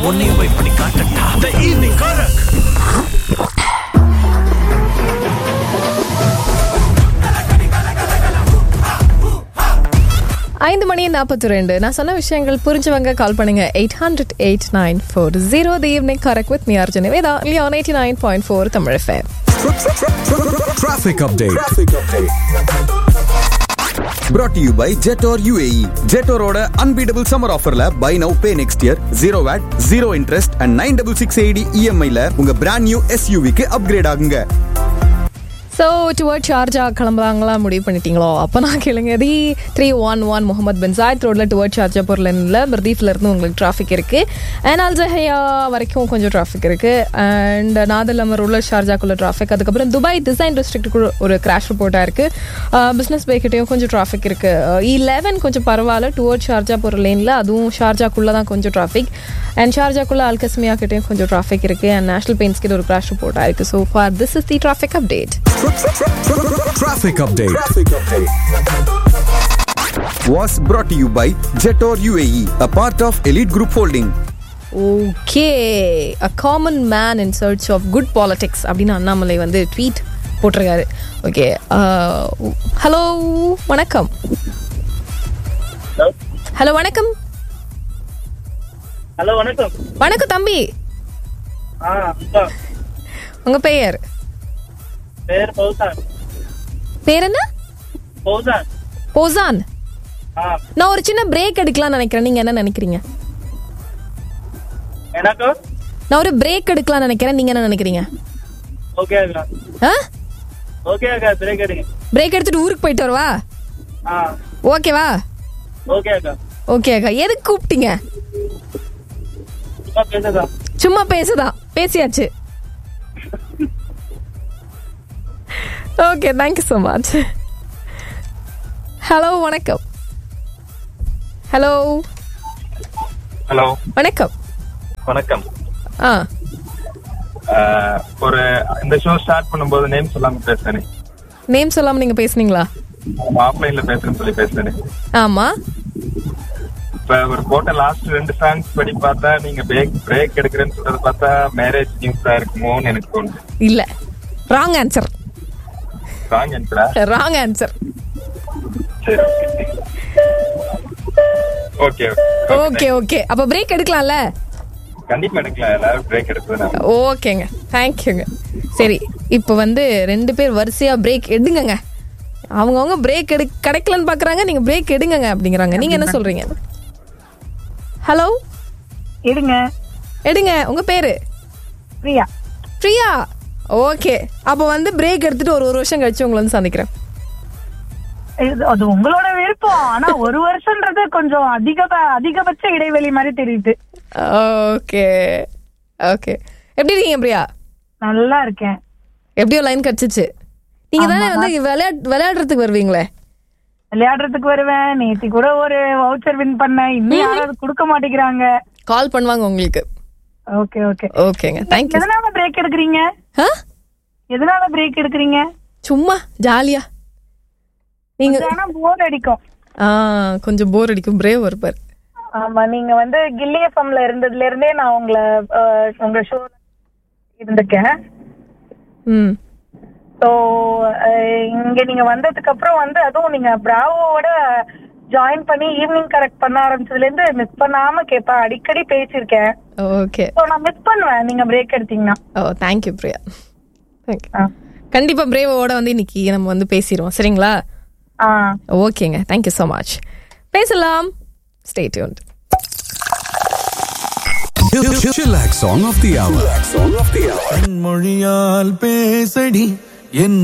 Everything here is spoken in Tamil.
உன்னையும் போய் பண்ணி காட்டட்டா த ஈவினிங் கரக் ஐந்து மணி நாற்பத்தி ரெண்டு நான் சொன்ன விஷயங்கள் புரிஞ்சவங்க கால் பண்ணுங்க eight hundred eight nine four zero the evening correct with me Arjun Veda Leon eighty nine point four Tamil fair Traffic update. Brought to you by Jetor UAE. Jetoroட unbeatable summer offerல buy now pay next year zero VAT, zero interest and 9668 EMI ல உங்க brand new SUV க்கு upgrade ஆகுங்க. ஸோ டுவர்ட் ஷார்ஜா கிளம்புறாங்களா முடிவு பண்ணிட்டீங்களோ அப்போ நான் கேளுங்க the three one one Mohammed bin Zayed ரோடில் டுவர்ட் ஷார்ஜா பொருளில் பிரதீப்ல இருந்து உங்களுக்கு டிராஃபிக் இருக்கு அண்ட் அல்ஜஹையா வரைக்கும் கொஞ்சம் டிராஃபிக் இருக்கு அண்ட் நாதல் உள்ள ஷார்ஜாக்குள்ள டிராஃபிக் அதுக்கப்புறம் துபாய் டிசைன் டிஸ்ட்ரிக்ட்டுக்கு ஒரு கிராஷ் ரிப்போர்ட்டாக இருக்கு பிஸ்னஸ் பேக்கிட்டையும் கொஞ்சம் டிராஃபிக் இருக்கு இலெவன் கொஞ்சம் பரவாயில்ல டுவர்ட் ஷார்ஜா போகிற லேனில் அதுவும் ஷார்ஜாக்குள்ளே தான் கொஞ்சம் டிராஃபிக் அண்ட் ஷார்ஜாக்குள்ள அல்கஸ்மியா கிட்டேயும் கொஞ்சம் டிராஃபிக் இருக்கு அண்ட் நேஷனல் பெயின்ஸ் கிட்ட ஒரு கிராஷ் ரிப்போர்ட்டாக இருக்கு so far this is the traffic update Traffic update. Was brought to you by Jetor UAE, a part of Elite Group Holding. Okay a common man in search of good politics அப்படின்னு அண்ணாமலை வந்து ட்வீட் போட்டிருக்காரு ஓகே ஹலோ வணக்கம் ஹலோ வணக்கம் ஹலோ வணக்கம் வணக்கம் தம்பி ஆ அக்கா உங்க பெயர் பேர் பௌசான் பேர் என்ன பௌசான் போசான் ஆ நான் ஒரு சின்ன பிரேக் எடுக்கலாம்னு நினைக்கிறேன் நீங்க என்ன நினைக்கிறீங்க எனக்கு நான் ஒரு பிரேக் எடுக்கலாம்னு நினைக்கிறேன் நீங்க என்ன நினைக்கிறீங்க ஓகே அக்கா ஆ ஓகே அக்கா பிரேக் எடுங்க பிரேக் எடுத்துட்டு ஊருக்கு போயிட்டு வரவா ஆ ஓகேவா ஓகே அக்கா ஓகே அக்கா எதுக்கு கூப்பிட்டீங்க சும்மா பேசுதா சும்மா பேசுதான் பேசியாச்சு okay thank you so much hello வணக்கம் ஹலோ ஹலோ வணக்கம் வணக்கம் ஆ அஹ், ஒரு இந்த ஷோ ஸ்டார்ட் பண்ணும்போது நேம் சொல்லாம பேசுறேன் நேம் சொல்லாம நீங்க பேசுனீங்களா ஆஃப்லைன்ல பேசுறேன்னு சொல்லி பேசுறேன் ஆமா இப்ப ஒரு போட்ட லாஸ்ட் ரெண்டு சாங்ஸ் படி பார்த்தா நீங்க பிரேக் பிரேக் எடுக்கிறேன்னு சொல்றது பார்த்தா மேரேஜ் நியூஸா இருக்குமோன்னு எனக்கு தோணுது இல்ல ராங் ஆன்சர் ராங் ஆன்சரா ராங் ஆன்சர் சரி ஓகே ஓகே ஓகே அப்ப பிரேக் எடுக்கலாம்ல கண்டிப்பா எடுக்கலாம் எல்லாரும் பிரேக் எடுப்பது ஓகேங்க தேங்க்யூங்க சரி இப்போ வந்து ரெண்டு பேர் வரிசையா பிரேக் எடுங்கங்க அவங்கவுங்க பிரேக் எடு கிடைக்கலன்னு பாக்குறாங்க நீங்க பிரேக் எடுங்கங்க அப்படிங்கிறாங்க நீங்க என்ன சொல்றீங்க ஹலோ எடுங்க எடுங்க உங்க பேரு பிரியா பிரியா ஓகே அப்போ வந்து பிரேக் எடுத்துட்டு ஒரு ஒரு வருஷம் கழிச்சு உங்களை வந்து சந்திக்கிறேன் இது- அது உங்களோட விருப்பம் ஆனா ஒரு வருஷம்ன்றது கொஞ்சம் அதிக அதிகபட்ச இடைவெளி மாதிரி தெரியுது ஓகே ஓகே எப்படி இருக்கீங்க பிரியா நல்லா இருக்கேன் எப்படியோ லைன் கிடைச்சிச்சு நீங்க தானே வந்து விளையாட் விளையாடுறதுக்கு வருவீங்களே விளையாடுறதுக்கு வருவேன் நேத்தி கூட ஒரு வவுச்சர் வின் பண்ணேன் இன்னும் யாராவது கொடுக்க மாட்டேங்கிறாங்க கால் பண்ணுவாங்க உங்களுக்கு ஓகே ஓகே ஓகேங்க தேங்க்யூ எதனால பிரேக் எடுக்கிறீங்க ஆ எதனால பிரேக் எடுக்கிறீங்க சும்மா ஜாலியா நீங்க ஆனா போர் அடிக்கும் ஆ கொஞ்சம் போர் அடிக்கும் பிரேவ் இருப்பார் ஆமா நீங்க வந்து கில்லி எஃப்எம்ல இருந்ததுல இருந்தே நான் உங்களை அஹ், உங்க ஷோ இருந்திருக்கேன் ம் ஸோ இங்க நீங்க வந்ததுக்கு அப்புறம் வந்து அதுவும் நீங்க பிராவோட ஜாயின் பண்ணி ஈவினிங் கரெக்ட் பண்ண ஆரம்பிச்சதுல இருந்து மிஸ் பண்ணாம கேட்பேன் அடிக்கடி பேசியிருக்கேன் ஓகே ஸோ நான் மிஸ் பண்ணுவேன் நீங்க பிரேக் எடுத்தீங்கன்னா ஓ தேங்க்யூ பிரியா தேங்க்யூ ஆ. கண்டிப்பா பிரேவோட வந்து இன்னைக்கு நம்ம வந்து பேசிடுவோம் சரிங்களா ஆ ஓகேங்க தேங்க்யூ ஸோ மச் பேசலாம் stay tuned Chillax song of the hour. மொழியால் பேசடி என்